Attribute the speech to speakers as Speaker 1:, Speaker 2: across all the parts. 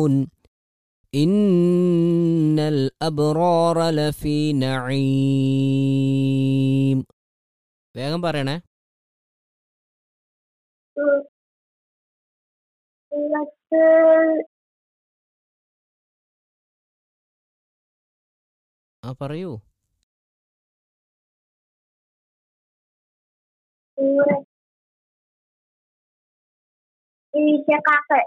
Speaker 1: يعلمون إن الأبرار لفي نعيم വേഗം പറയണേ
Speaker 2: സൂറത്ത്
Speaker 1: ആ പറയൂ
Speaker 2: സൂറത്ത് ഈശക്കാക്ക്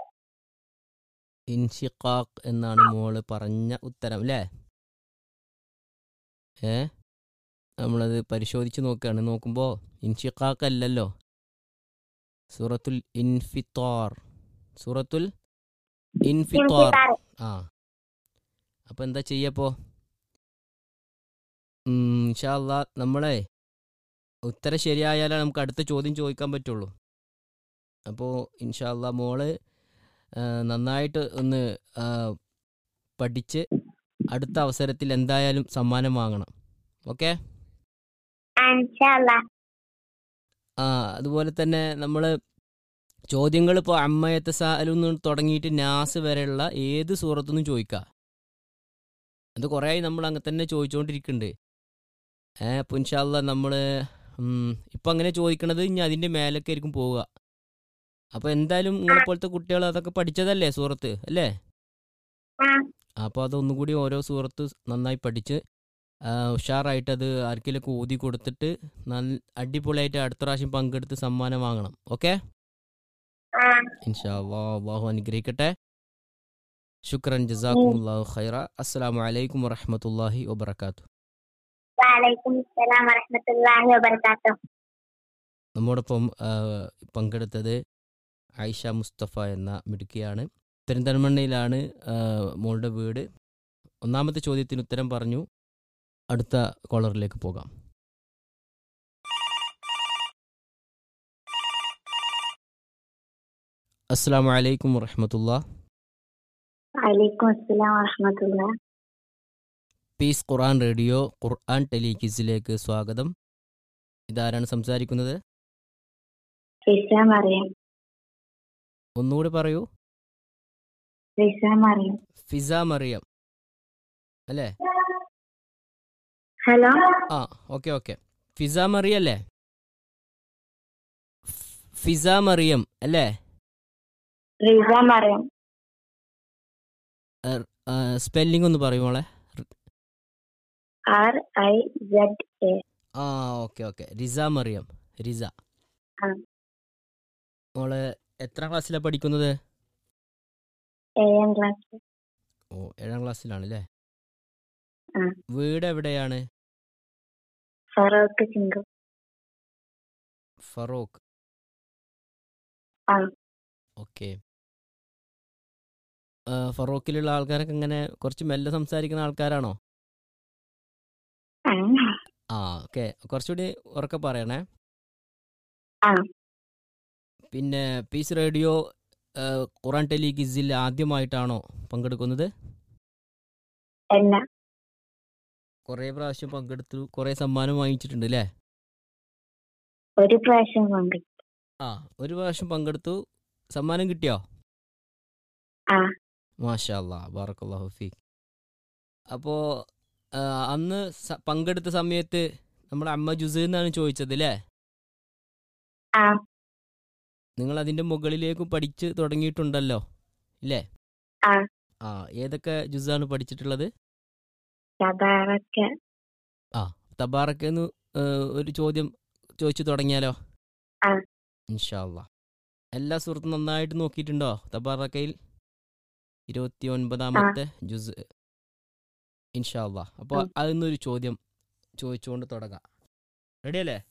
Speaker 1: ഇൻഷിഖാഖ് എന്നാണ് മോള് പറഞ്ഞ ഉത്തരം അല്ലേ ഏ നമ്മളത് പരിശോധിച്ച് നോക്കുകയാണ് നോക്കുമ്പോൾ ഇൻഷിഖാഖ് അല്ലല്ലോ സൂറത്തുൽ ഇൻഫിത്തോർ സൂറത്തുൽ ഇൻഫിത്തോർ
Speaker 2: ഇൻഫിത്താർ
Speaker 1: ആ അപ്പോൾ എന്താ ചെയ്യപ്പോ ഇൻഷാല്ല നമ്മളെ ഉത്തരം ശരിയായാലേ നമുക്ക് അടുത്ത ചോദ്യം ചോദിക്കാൻ പറ്റുള്ളൂ അപ്പോൾ ഇൻഷാല്ല മോള് ആ, നന്നായിട്ട് ഒന്ന് ആ, പഠിച്ച് അടുത്ത അവസരത്തിൽ എന്തായാലും സമ്മാനം വാങ്ങണം ഓക്കെ
Speaker 2: ഇൻഷാല്ലാ
Speaker 1: ആ അതുപോലെ തന്നെ നമ്മൾ ചോദ്യങ്ങൾ ഇപ്പോൾ അമ്മയത്തെ സാലും തുടങ്ങിയിട്ട് നാസ് വരെയുള്ള ഏത് സൂറത്തുനിന്നും ചോദിക്കാം അത് കുറേ ആയി നമ്മൾ അങ്ങനെ തന്നെ ചോദിച്ചുകൊണ്ടിരിക്കുന്നുണ്ട് ഏ അപ്പോൾ ഇൻഷാല്ല നമ്മൾ ഇപ്പം അങ്ങനെ ചോദിക്കണത് ഇനി അതിൻ്റെ മേലൊക്കെ ആയിരിക്കും പോവുക അപ്പോൾ എന്തായാലും നിങ്ങളെ പോലത്തെ കുട്ടികൾ അതൊക്കെ പഠിച്ചതല്ലേ സൂറത്ത് അല്ലേ
Speaker 2: ആ
Speaker 1: അപ്പോൾ അതൊന്നും കൂടി ഓരോ സൂറത്ത് നന്നായി പഠിച്ച് ആ, ഉഷാറായിട്ട് അത് ആർക്കെങ്കിലൊക്കെ ഊതി കൊടുത്തിട്ട് നല്ല അടിപൊളിയായിട്ട് അടുത്ത പ്രാവശ്യം പങ്കെടുത്ത് സമ്മാനം വാങ്ങണം ഓക്കെ
Speaker 2: ആ
Speaker 1: ഇൻഷാ അല്ലാ അള്ളാഹു അനുഗ്രഹിക്കട്ടെ ശുക്രൻ ജസാഖുമുല്ലാഹു ഖൈറ അസ്സലാമു അലൈക്കും വറഹ്മത്തുള്ളാഹി വബർക്കാത്തു
Speaker 2: വലൈക്കും അസ്സലാം വറഹ്മത്തുള്ളാഹി വബറകാതുഹു
Speaker 1: നമ്മോടൊപ്പം ആ, പങ്കെടുത്തത് ആയിഷ മുസ്തഫ എന്ന മിടുക്കിയാണ് പെരിന്തൽമണ്ണയിലാണ് ആ, മോളുടെ വീട് ഒന്നാമത്തെ ചോദ്യത്തിന് ഉത്തരം പറഞ്ഞു അടുത്ത കോളറിലേക്ക് പോകാം അസ്സാം വലൈക്കും വറഹമത്തുള്ള
Speaker 2: വലൈക്കും അസ്സലാം വറഹ്മത്തുള്ളാഹി
Speaker 1: പീസ് ഖുർആൻ റേഡിയോ ഖുർആൻ ടെലികിസിലേക്ക് സ്വാഗതം ഇതാരാണ് സംസാരിക്കുന്നത്
Speaker 2: റിസ മറിയം
Speaker 1: ഒന്നുകൂടി പറയൂ
Speaker 2: റിസ മറിയം
Speaker 1: ഫിസ മറിയം അല്ലേ
Speaker 2: ഹലോ
Speaker 1: ആ ഓക്കെ ഓക്കെ ഫിസ മറിയം അല്ലേ ഫിസ മറിയം അല്ലേ
Speaker 2: റിസ മറിയം
Speaker 1: സ്പെല്ലിംഗ് ഒന്ന് പറയുമോളെ
Speaker 2: ആർ ഐ സെഡ് എ
Speaker 1: ആ ഓക്കെ ഓക്കെ റിസ മറിയം റിസ
Speaker 2: ആ.
Speaker 1: മോള് എത്ര ക്ലാസ്സിലാണ് പഠിക്കുന്നത്
Speaker 2: ഏഴാം ക്ലാസ്
Speaker 1: ഓ ഏഴാം ക്ലാസ്സിലാണ് അല്ലേ
Speaker 2: ആ.
Speaker 1: വീട് എവിടെയാണ്
Speaker 2: ഫറോക്ക് സിംഗു
Speaker 1: ഫറോക്ക്
Speaker 2: ആ.
Speaker 1: ഓക്കെ ആ, ഫറോക്കിലുള്ള ആൾക്കാരൊക്കെ ഇങ്ങനെ കുറച്ച് മെല്ലെ സംസാരിക്കുന്ന ആൾക്കാരാണോ
Speaker 2: ആ.
Speaker 1: ആ ഓക്കെ കുറച്ചുകൂടി ഉറക്കെ പറയണേ
Speaker 2: ആ.
Speaker 1: പിന്നെ പീസ് റേഡിയോ ആ, ഖുറാൻ ടെലി കിസിൽ ആദ്യമായിട്ടാണോ പങ്കെടുക്കുന്നത്
Speaker 2: അല്ല
Speaker 1: കുറേ പ്രാവശ്യം പങ്കെടുത്തു കുറേ സമ്മാനം വാങ്ങിച്ചിട്ടുണ്ട് അല്ലേ
Speaker 2: ഒരു പ്രാവശ്യം കൊണ്ട്
Speaker 1: ആ ഒരു പ്രാവശ്യം പങ്കെടുത്തു സമ്മാനം കിട്ടിയോ
Speaker 2: ആ.
Speaker 1: മാഷാ അല്ലാ ബാറക്കല്ലാഹു ഫീക്ക് അപ്പോൾ അന്ന് സ- പങ്കെടുത്ത സമയത്ത് നമ്മുടെ അമ്മ ജുസ് എന്നാണ് ചോദിച്ചത് അല്ലേ
Speaker 2: ആ
Speaker 1: നിങ്ങൾ അതിൻ്റെ മുകളിലേക്ക് പഠിച്ച് തുടങ്ങിയിട്ടുണ്ടല്ലോ ഇല്ലേ
Speaker 2: ആ.
Speaker 1: ആ ഏതൊക്കെ ജുസാണ് പഠിച്ചിട്ടുള്ളത്
Speaker 2: തബാറക്ക
Speaker 1: തബാറക്കെന്ന് ഒരു ചോദ്യം ചോദിച്ചു തുടങ്ങിയാലോ
Speaker 2: ആ.
Speaker 1: ഇൻഷാ അല്ലാ എല്ലാ സുഹൃത്തും നന്നായിട്ട് നോക്കിയിട്ടുണ്ടോ തബാറക്കയിൽ ഇരുപത്തി ഒൻപതാമത്തെ ജുസ് ഇൻഷാ അല്ലാ അപ്പോൾ
Speaker 2: ആ.
Speaker 1: അതിന്നൊരു ചോദ്യം ചോദിച്ചുകൊണ്ട് തുടങ്ങാം റെഡി അല്ലേ